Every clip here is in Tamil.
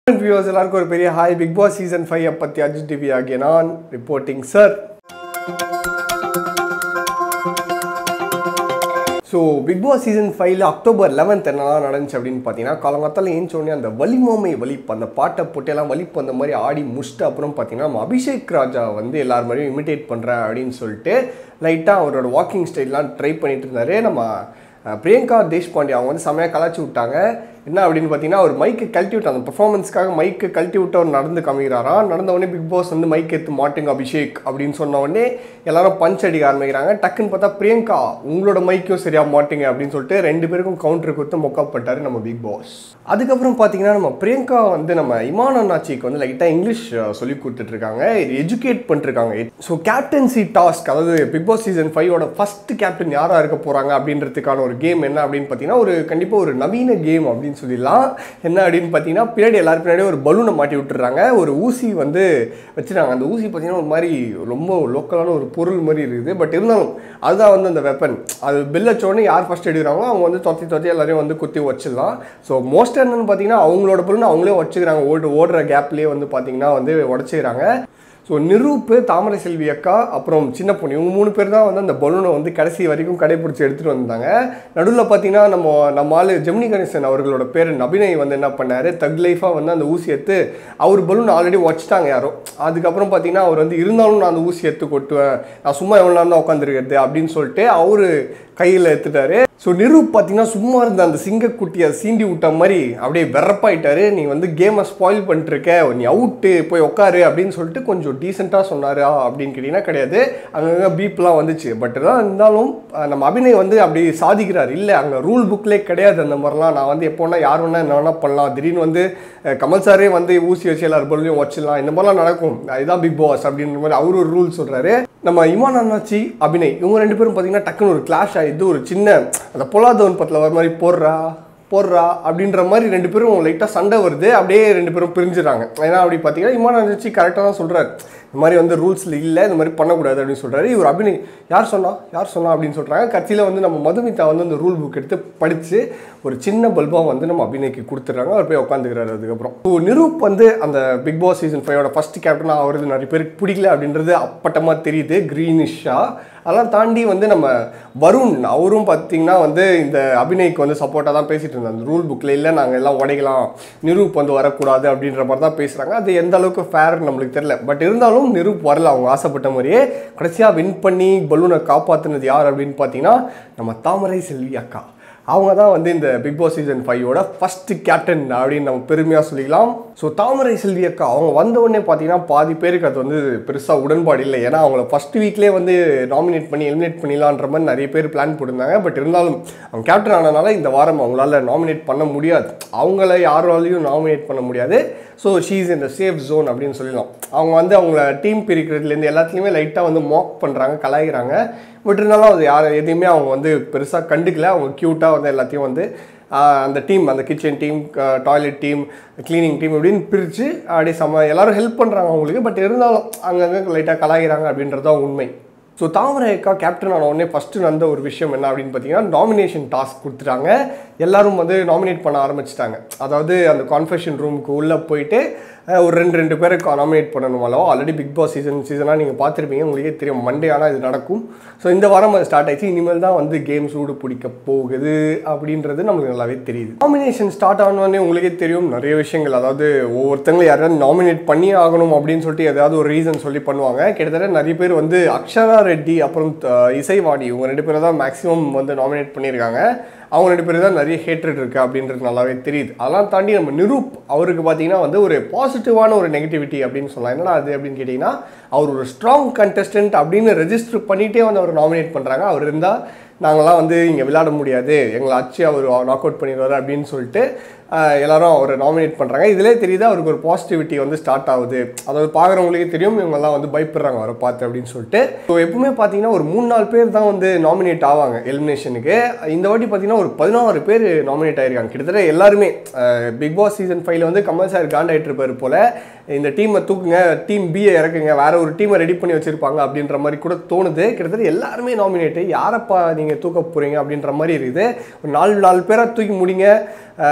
வியூவர்ஸ் எல்லாருக்கும் ஒரு பெரிய hi Bigg Boss season five பற்றி அஜித் டிவி ஆகிய நான் reporting sir so Bigg Boss season ஃபைவ்ல அக்டோபர் லெவன்த் என்னலாம் நடந்துச்சு அப்படின்னு பார்த்தீங்கன்னா காலங்காத்தால ஏஞ்சோடனே அந்த வலிமாமை வலிப்பு அந்த பாட்டை போட்டெல்லாம் வலிப்பு அந்த மாதிரி ஆடி முடிச்சுட்டு அப்புறம் பார்த்தீங்கன்னா நம்ம அபிஷேக் ராஜா வந்து எல்லார் மாதிரியும் இமிட்டேட் பண்ணுறேன் அப்படின்னு சொல்லிட்டு லைட்டாக அவரோட வாக்கிங் ஸ்டைல்லாம் ட்ரை பண்ணிட்டு இருந்தாரு நம்ம அஹ், பிரியங்கா தேஷ்பாண்டே அவங்க வந்து செமையாக கலாச்சி விட்டாங்க என்ன அப்படின்னு பார்த்தீங்கன்னா ஒரு மைக்கு கழட்டி விட்டு அந்த பர்ஃபார்மன்ஸ்க்காக மைக்கு கழட்டி விட்டு அவர் நடந்து காமிக்கிறாராம் நடந்த உடனே பிக் பாஸ் வந்து மைக் எடுத்து மாட்டுங்க அபிஷேக் அப்படின்னு சொன்ன உடனே எல்லாரும் பஞ்ச் அடிக்க ஆரம்பிக்கிறாங்க டக்குன்னு பார்த்தா பிரியங்கா உங்களோட மைக்கும் சரியா மாட்டுங்க அப்படின்னு சொல்லிட்டு ரெண்டு பேருக்கும் கவுண்டர் கொடுத்து மொக்கப் பண்ணிட்டாரு நம்ம பிக் பாஸ் அதுக்கப்புறம் பார்த்தீங்கன்னா நம்ம பிரியங்கா வந்து நம்ம இமான் அண்ணாச்சிக்கு வந்து லைட்டாக இங்கிலீஷ் அஹ், சொல்லி கொடுத்துட்டு இருக்காங்க எஜுகேட் பண்ணிருக்காங்க ஸோ கேப்டன்சி டாஸ்க் அதாவது பிக் பாஸ் சீசன் ஃபைவோட ஃபர்ஸ்ட் கேப்டன் யாராக இருக்க போகிறாங்க அப்படின்றதுக்கான ஒரு கேம் என்ன அப்படின்னு பார்த்தீங்கன்னா ஒரு கண்டிப்பாக ஒரு நவீன கேம் அப்படின்னு சொல்லிடலாம் என்ன அப்படின்னு பார்த்தீங்கன்னா பின்னாடி எல்லாரும் பின்னாடி ஒரு பலூனை மாட்டி விட்டுறாங்க ஒரு ஊசி வந்து வச்சுருக்காங்க அந்த ஊசி பார்த்தீங்கன்னா ஒரு மாதிரி ரொம்ப லோக்கலான ஒரு பொருள் மாதிரி இருக்குது பட் இருந்தாலும் அதுதான் வந்து அந்த வெப்பன் அது பில் உடனே யார் ஃபர்ஸ்ட் எடுக்கிறாங்களோ அவங்க வந்து தொத்தி தொத்தி எல்லாரையும் வந்து குத்தி வச்சிடலாம் ஸோ மோஸ்ட் என்னன்னு பார்த்தீங்கன்னா அவங்களோட பலூன் அவங்களே வச்சுக்கிறாங்க ஓடு ஓடுற கேப்லேயே வந்து பார்த்தீங்கன்னா வந்து உடச்சிக்கிறாங்க ஸோ நிரூப்பு தாமரை செல்வி அக்கா அப்புறம் சின்ன பொண்ணு இவங்க மூணு பேர் தான் வந்து அந்த பலூனை வந்து கடைசி வரைக்கும் கடைபிடிச்சி எடுத்துகிட்டு வந்தாங்க நடுவில் பார்த்தீங்கன்னா நம்ம நம்ம ஆளு ஜெமினி கணேசன் அவர்களோட பேர் நபினை வந்து என்ன பண்ணார் தக் லைஃபாக வந்து அந்த ஊசி எடுத்து அவர் பலூன் ஆல்ரெடி வச்சுட்டாங்க யாரோ அதுக்கப்புறம் பார்த்தீங்கன்னா அவர் வந்து இருந்தாலும் நான் அந்த ஊசி எடுத்து கொட்டுவேன் நான் சும்மா எவ்வளோ நேரம் தான் உட்காந்துருக்கிறது அப்படின்னு சொல்லிட்டு அவர் கையில் எடுத்துட்டாரு ஸோ நிரூப் பார்த்தீங்கன்னா சும்மா இருந்த அந்த சிங்கக்குட்டியை சீண்டி விட்ட மாதிரி அப்படியே வெறப்பாயிட்டாரு நீ வந்து கேமை ஸ்பாயில் பண்ணிட்டுருக்க நீ அவுட்டு போய் உட்காரு அப்படின்னு சொல்லிட்டு கொஞ்சம் டீசெண்டாக சொன்னாரா அப்படின்னு கேட்டிங்கன்னா கிடையாது அங்கங்கே பீப்லாம் வந்துச்சு பட் இருந்தாலும் அஹ், நம்ம அபிநய் வந்து அப்படி சாதிக்கிறார் இல்லை அங்கே ரூல் புக்லேயே கிடையாது அந்த மாதிரிலாம் நான் வந்து எப்போ வேணா யார் வேணா என்ன வேணா பண்ணலாம் திடீர்னு வந்து அஹ், கமல் சாரே வந்து ஊசி வச்சு எல்லார் பொருளையும் வச்சிடலாம் இந்த மாதிரிலாம் நடக்கும் இதுதான் பிக் பாஸ் அப்படின்ற மாதிரி அவர் ஒரு ரூல் சொல்கிறாரு நம்ம இமான் அண்ணாச்சி அபிநய் இவங்க ரெண்டு பேரும் பார்த்தீங்கன்னா டக்குன்னு ஒரு கிளாஷ் ஆகிடுது ஒரு சின்ன அந்த பொல்லாதவன் பத்தில் வர மாதிரி போடுறா போடுறா அப்படின்ற மாதிரி ரெண்டு பேரும் லைட்டாக சண்டை வருது அப்படியே ரெண்டு பேரும் பிரிஞ்சுறாங்க ஏன்னா அப்படி பார்த்தீங்கன்னா இமான் அண்ணாச்சி கரெக்டாக தான் சொல்கிறாரு இந்த மாதிரி வந்து ரூல்ஸில் இல்லை இந்த மாதிரி பண்ணக்கூடாது அப்படின்னு சொல்கிறாரு இவர் அபிநய் யார் சொன்னா யார் சொன்னா அப்படின்னு சொல்கிறாங்க கட்சியில் வந்து நம்ம மதுமிதா வந்து அந்த ரூல் புக் எடுத்து படித்து ஒரு சின்ன பல்பாக வந்து நம்ம அபிநய்க்கு கொடுத்துட்றாங்க அவர் போய் உட்காந்துக்கிறாரு அதுக்கப்புறம் ஸோ நிரூப் வந்து அந்த பிக் பாஸ் சீசன் ஃபைவோட ஃபர்ஸ்ட் கேப்டனாக அவரது நிறைய பேருக்கு பிடிக்கல அப்படின்றது அப்பட்டமாக தெரியுது க்ரீனிஷாக அதெல்லாம் தாண்டி வந்து நம்ம வருண் அவரும் பார்த்தீங்கன்னா வந்து இந்த அபிநய்க்கு வந்து சப்போர்ட்டாக தான் பேசிட்டு இருந்தாங்க அந்த ரூல் புக்கில் இல்லை நாங்கள் எல்லாம் உடைக்கலாம் நிரூப் வந்து வரக்கூடாது அப்படின்ற மாதிரி தான் பேசுகிறாங்க அது எந்த அளவுக்கு ஃபேர் நம்மளுக்கு தெரியல பட் இருந்தாலும் நிரூப் வரல அவங்க ஆசைப்பட்ட மாதிரியே கடைசியாக வின் பண்ணி பலூனை காப்பாற்றினது யார் அப்படின்னு பார்த்தீங்கன்னா நம்ம தாமரை செல்வி அக்கா அவங்க தான் வந்து இந்த பிக் பாஸ் சீசன் ஃபைவோட ஃபர்ஸ்ட் கேப்டன் அப்படின்னு நம்ம பெருமையாக சொல்லிக்கலாம் ஸோ தாமரை செல்வி அக்கா அவங்க வந்த உடனே பார்த்தீங்கன்னா பாதி பேருக்கு அது வந்து பெருசாக உடன்பாடு இல்லை ஏன்னா அவங்கள ஃபர்ஸ்ட் வீக்லேயே வந்து நாமினேட் பண்ணி எலிமினேட் பண்ணிடலான்ற மாதிரி நிறைய பேர் பிளான் போட்டிருந்தாங்க பட் இருந்தாலும் அவங்க கேப்டன் ஆனதுனால இந்த வாரம் அவங்களால நாமினேட் பண்ண முடியாது அவங்கள யாராலையும் நாமினேட் பண்ண முடியாது ஸோ ஷீஸ் இந்த சேஃப் ஜோன் அப்படின்னு சொல்லலாம் அவங்க வந்து அவங்கள டீம் பிரிக்கிறதுலேருந்து எல்லாத்துலேயுமே லைட்டாக வந்து மாக் பண்ணுறாங்க கலாய்கிறாங்க பட் இருந்தாலும் அது யார் எதையுமே அவங்க வந்து பெருசாக கண்டுக்கல அவங்க க்யூட்டாக வந்து எல்லாத்தையும் வந்து ஆஹ், அந்த டீம் அந்த kitchen team toilet team cleaning team இப்படின்னு பிரித்து அப்படியே சம எல்லாரும் ஹெல்ப் பண்ணுறாங்க அவங்களுக்கு பட் இருந்தாலும் அங்கங்கே லைட்டாக கலாய்கிறாங்க அப்படின்றது தான் உண்மை ஸோ தாமரை அக்கா கேப்டன் ஆன உடனே ஃபஸ்ட்டு நடந்த ஒரு விஷயம் என்ன அப்படின்னு பார்த்தீங்கன்னா நாமினேஷன் டாஸ்க் கொடுத்துட்டாங்க எல்லாரும் வந்து நாமினேட் பண்ண ஆரம்பிச்சிட்டாங்க அதாவது அந்த கான்ஃபெஷன் ரூமுக்கு உள்ளே போயிட்டு அஹ், ஒரு ரெண்டு ரெண்டு பேரை நாமினேட் பண்ணணுமாலோ ஆல்ரெடி பிக் பாஸ் சீசன் சீசனாக நீங்கள் பார்த்துருப்பீங்க உங்களுக்கே தெரியும் மண்டே ஆனால் இது நடக்கும் ஸோ இந்த வாரம் அது ஸ்டார்ட் ஆயிடுச்சு இனிமேல் தான் வந்து கேம் சூடு பிடிக்க போகுது அப்படின்றது நமக்கு நல்லாவே தெரியுது நாமினேஷன் ஸ்டார்ட் ஆனோடனே உங்களுக்கே தெரியும் நிறைய விஷயங்கள் அதாவது ஒவ்வொருத்தங்களும் யாராவது நாமினேட் பண்ணி ஆகணும் அப்படின்னு சொல்லிட்டு ஏதாவது ஒரு ரீசன் சொல்லி பண்ணுவாங்க கிட்டத்தட்ட நிறைய பேர் வந்து அக்ஷரா ரெட்டி அப்புறம் த- இசைவாணி இவங்க ரெண்டு பேரை தான் மேக்ஸிமம் வந்து நாமினேட் பண்ணியிருக்காங்க அவங்க ரெண்டு பேரும் தான் நிறைய ஹேட்ரட் இருக்குது அப்படின்றது நல்லாவே தெரியுது அதெல்லாம் தாண்டி நம்ம நிரூப் அவருக்கு பார்த்தீங்கன்னா வந்து ஒரு பாசிட்டிவான ஒரு நெகட்டிவிட்டி அப்படின்னு சொல்லலாம் என்னடா அது அப்படின்னு கேட்டிங்கன்னா அவர் ஒரு ஸ்ட்ராங் கண்டெஸ்டன்ட் அப்படின்னு ரெஜிஸ்டர் பண்ணிகிட்டே வந்து அவர் நாமினேட் பண்ணுறாங்க அவர் இருந்தால் நாங்களாம் வந்து இங்கே விளையாட முடியாது எங்களை அச்சு அவர் நாக் அவுட் பண்ணிடுவார் அப்படின்னு சொல்லிட்டு ஆஹ், எல்லாரும் அவரை நாமினேட் பண்ணுறாங்க இதிலே தெரியுது அவருக்கு ஒரு பாசிட்டிவிட்டி வந்து ஸ்டார்ட் ஆகுது அதாவது பார்க்குறவங்களுக்கே தெரியும் இவங்கெல்லாம் வந்து பயப்படுறாங்க அவரை பார்த்து அப்படின்னு சொல்லிட்டு ஸோ எப்பவுமே பார்த்தீங்கன்னா ஒரு மூணு நாலு பேர் தான் வந்து நாமினேட் ஆவாங்க எலிமினேஷனுக்கு இந்த வாட்டி பார்த்தீங்கன்னா ஒரு பதினாறு பேர் நாமினேட் ஆயிருக்காங்க கிட்டத்தட்ட எல்லாருமே பிக் பாஸ் சீசன் ஃபைவ்ல வந்து கமல் சார் காண்டாயிட்டு இருப்பார் போல இந்த டீமை தூக்குங்க டீம் பியை இறக்குங்க வேற ஒரு டீமை ரெடி பண்ணி வச்சிருப்பாங்க அப்படின்ற மாதிரி கூட தோணுது கிட்டத்தட்ட எல்லாருமே நாமினேட்டு யாரப்பா நீங்கள் தூக்க போறீங்க அப்படின்ற மாதிரி இருக்குது ஒரு நாலு நாலு பேரை தூக்கி முடிங்க அஹ் சீக்கிரமா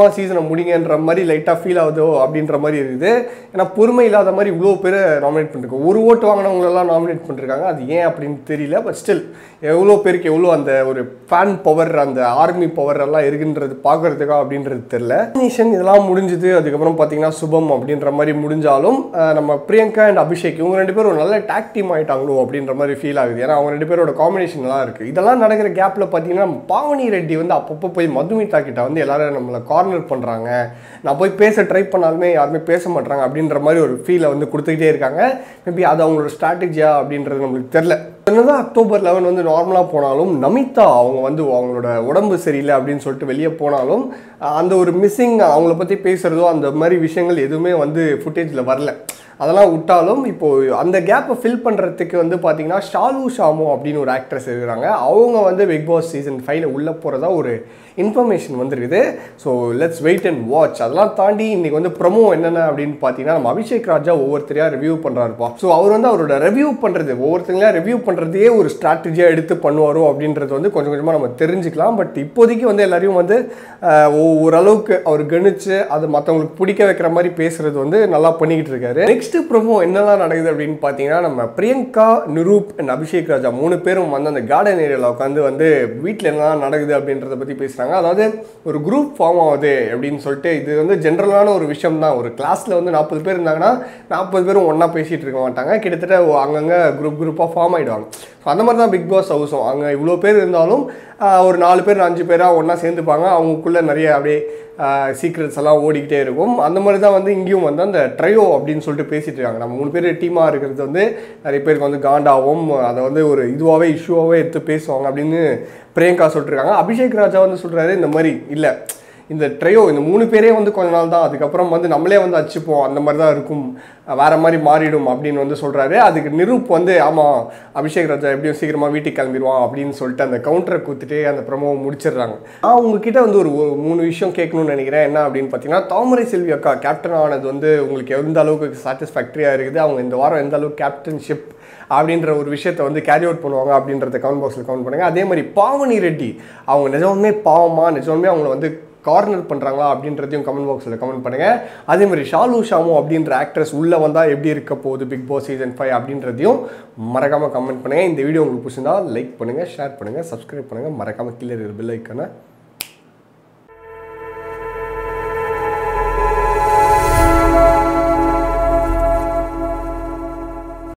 சீக்கிரமாக சீசனை முடிங்கன்ற மாதிரி லைட்டாக ஃபீல் ஆகுதோ அப்படின்ற மாதிரி இருக்குது ஏன்னா பொறுமை இல்லாத மாதிரி இவ்வளோ பேரை நாமினேட் பண்ணிருக்கோம் ஒரு ஓட்டு வாங்கினவங்களெல்லாம் நாமினேட் பண்ணிருக்காங்க அது ஏன் அப்படின்னு தெரியல பட் ஸ்டில் எவ்வளோ பேருக்கு எவ்வளோ அந்த ஒரு ஃபேன் பவர் அந்த ஆர்மி பவர் எல்லாம் இருக்குன்றது பார்க்கறதுக்கா அப்படின்றது தெரில நேஷன் இதெல்லாம் முடிஞ்சுது அதுக்கப்புறம் பார்த்தீங்கன்னா சுபம் அப்படின்ற மாதிரி முடிஞ்சாலும் அஹ், நம்ம பிரியங்கா அண்ட் அபிஷேக் இவங்க ரெண்டு பேரும் ஒரு நல்ல டாக் டீம் ஆயிட்டாங்களோ அப்படின்ற மாதிரி ஃபீல் ஆகுது ஏன்னா அவங்க ரெண்டு பேரோட காம்பினேஷன் எல்லாம் இருக்குது இதெல்லாம் நடக்கிற கேப்பில் பார்த்தீங்கன்னா பாவனி ரெட்டி வந்து அப்பப்போ போய் மதுமிதா கிட்ட வந்து எல்லாரும் நம்மளை கார்னர் பண்ணுறாங்க நான் போய் பேச ட்ரை பண்ணாலுமே யாருமே பேச மாட்டாங்க அப்படின்ற மாதிரி ஒரு ஃபீலை வந்து கொடுத்துக்கிட்டே இருக்காங்க மேபி அது அவங்களோட ஸ்ட்ராட்டஜியா அப்படின்றது நம்மளுக்கு தெரில என்னதான் அக்டோபர் லெவன் வந்து நார்மலாக போனாலும் நமிதா அவங்க வந்து அவங்களோட உடம்பு சரியில்லை அப்படின்னு சொல்லிட்டு வெளியே போனாலும் அஹ், அந்த ஒரு மிஸ்ஸிங் அவங்கள பற்றி பேசுகிறதோ அந்த மாதிரி விஷயங்கள் எதுவுமே வந்து ஃபுட்டேஜில் வரல அதெல்லாம் விட்டாலும் இப்போ அந்த கேப்பை ஃபில் பண்ணுறதுக்கு வந்து பார்த்தீங்கன்னா ஷாலு ஷாமோ அப்படின்னு ஒரு ஆக்ட்ரஸ் இருக்கிறாங்க அவங்க வந்து பிக் பாஸ் சீசன் ஃபைவ்ல உள்ளே போகிறதா ஒரு இன்ஃபர்மேஷன் வந்துருக்குது so let's wait and watch அதெல்லாம் தாண்டி இன்னைக்கு வந்து ப்ரொமோ என்னென்ன அப்படின்னு பார்த்தீங்கன்னா நம்ம அபிஷேக் ராஜா ஒவ்வொருத்தரையாக ரிவ்யூ பண்ணுறாருப்பா ஸோ அவர் வந்து அவரோட ரிவ்யூ பண்ணுறது ஒவ்வொருத்தங்களா ரிவ்யூ பண்ணுறதையே ஒரு ஸ்ட்ராட்டஜியாக எடுத்து பண்ணுவாரோ அப்படின்றது வந்து கொஞ்சம் கொஞ்சமாக நம்ம தெரிஞ்சுக்கலாம் பட் இப்போதைக்கு வந்து எல்லாரையும் வந்து ஆஹ், ஓ- ஓரளவுக்கு அவர் கணிச்சு அது மற்றவங்களுக்கு பிடிக்க வைக்கிற மாதிரி பேசுறது வந்து நல்லா பண்ணிக்கிட்டு இருக்காரு நெக்ஸ்ட் ப்ரோமோ என்னெல்லாம் நடக்குது அப்படின்னு பார்த்தீங்கன்னா நம்ம பிரியங்கா நிரூப் அண்ட் அபிஷேக் ராஜா மூணு பேரும் வந்து அந்த கார்டன் ஏரியாவில் உட்காந்து வந்து வீட்டில் என்னெல்லாம் நடக்குது அப்படின்றத பற்றி பேசுகிறாங்க அதாவது ஒரு குரூப் ஃபார்ம் ஆகுது அப்படின்னு சொல்லிட்டு இது வந்து ஜென்ரலான ஒரு விஷயம் தான் ஒரு கிளாஸில் வந்து நாற்பது பேர் இருந்தாங்கன்னா நாற்பது பேரும் ஒன்றா பேசிகிட்டு இருக்க மாட்டாங்க கிட்டத்தட்ட அங்கங்கே குரூப் குரூப்பாக ஃபார்ம் ஆகிடுவாங்க ஸோ அந்த மாதிரி தான் பிக் பாஸ் ஹவுஸும் அங்கே இவ்வளோ பேர் இருந்தாலும் ஆஹ், ஒரு நாலு பேர் அஞ்சு பேராக ஒன்றா சேர்ந்துப்பாங்க அவங்களுக்குள்ளே நிறைய அப்படியே சீக்ரெட்ஸ் எல்லாம் ஓடிக்கிட்டே இருக்கும் அந்த மாதிரி தான் வந்து இங்கேயும் வந்து அந்த ட்ரையோ அப்படின்னு சொல்லிட்டு பேசிட்டு இருக்காங்க நம்ம மூணு பேர் டீமாக இருக்கிறது வந்து நிறைய பேருக்கு வந்து காண்டாவும் அதை வந்து ஒரு இதுவாகவே இஷ்யூவாகவே எடுத்து பேசுவாங்க அப்படின்னு பிரியங்கா சொல்லிட்டுருக்காங்க அபிஷேக் ராஜா வந்து சொல்கிறாரு இந்த மாதிரி இல்லை இந்த ட்ரையோ இந்த மூணு பேரே வந்து கொஞ்ச நாள் தான் அதுக்கப்புறம் வந்து நம்மளே வந்து அடிச்சுப்போம் அந்த மாதிரி தான் இருக்கும் வேற மாதிரி மாறிடும் அப்படின்னு வந்து சொல்கிறாரு அதுக்கு நிரூப் வந்து ஆமாம் அபிஷேக் ராஜா எப்படியும் சீக்கிரமாக வீட்டுக்கு கிளம்பிடுவான் அப்படின்னு சொல்லிட்டு அந்த கவுண்டரை கொடுத்துட்டு அந்த ப்ரமோவை முடிச்சிடுறாங்க நான் உங்ககிட்ட வந்து ஒரு ஒரு மூணு விஷயம் கேட்கணும்னு நினைக்கிறேன் என்ன அப்படின்னு பார்த்தீங்கன்னா தாமரை செல்வி அக்கா கேப்டன் ஆனது வந்து உங்களுக்கு எந்த அளவுக்கு சாட்டிஸ்ஃபேக்டரியாக இருக்குது அவங்க இந்த வாரம் எந்த அளவுக்கு கேப்டன்ஷிப் அப்படின்ற ஒரு விஷயத்தை வந்து கேரி அவுட் பண்ணுவாங்க அப்படின்றத கமெண்ட் பாக்ஸில் கமெண்ட் பண்ணுங்கள் அதே மாதிரி பாவனி ரெட்டி அவங்க நிஜமே பாவமா நிஜமே அவங்கள வந்து கார்னர் பண்ணுறாங்களா அப்படின்றதையும் கமெண்ட் பாக்ஸில் கமெண்ட் பண்ணுங்கள் அதே மாதிரி ஷாலு ஷாமு அப்படின்ற ஆக்ட்ரஸ் உள்ளே வந்தால் எப்படி இருக்க போகுது பிக் பாஸ் சீசன் ஃபைவ் அப்படின்றதையும் மறக்காமல் கமெண்ட் பண்ணுங்கள் இந்த வீடியோ உங்களுக்கு பிடிச்சிருந்தா லைக் பண்ணுங்கள் ஷேர் பண்ணுங்கள் சப்ஸ்கிரைப் பண்ணுங்கள் மறக்காமல் கீழே இருக்கிற பெல் ஐக்கானை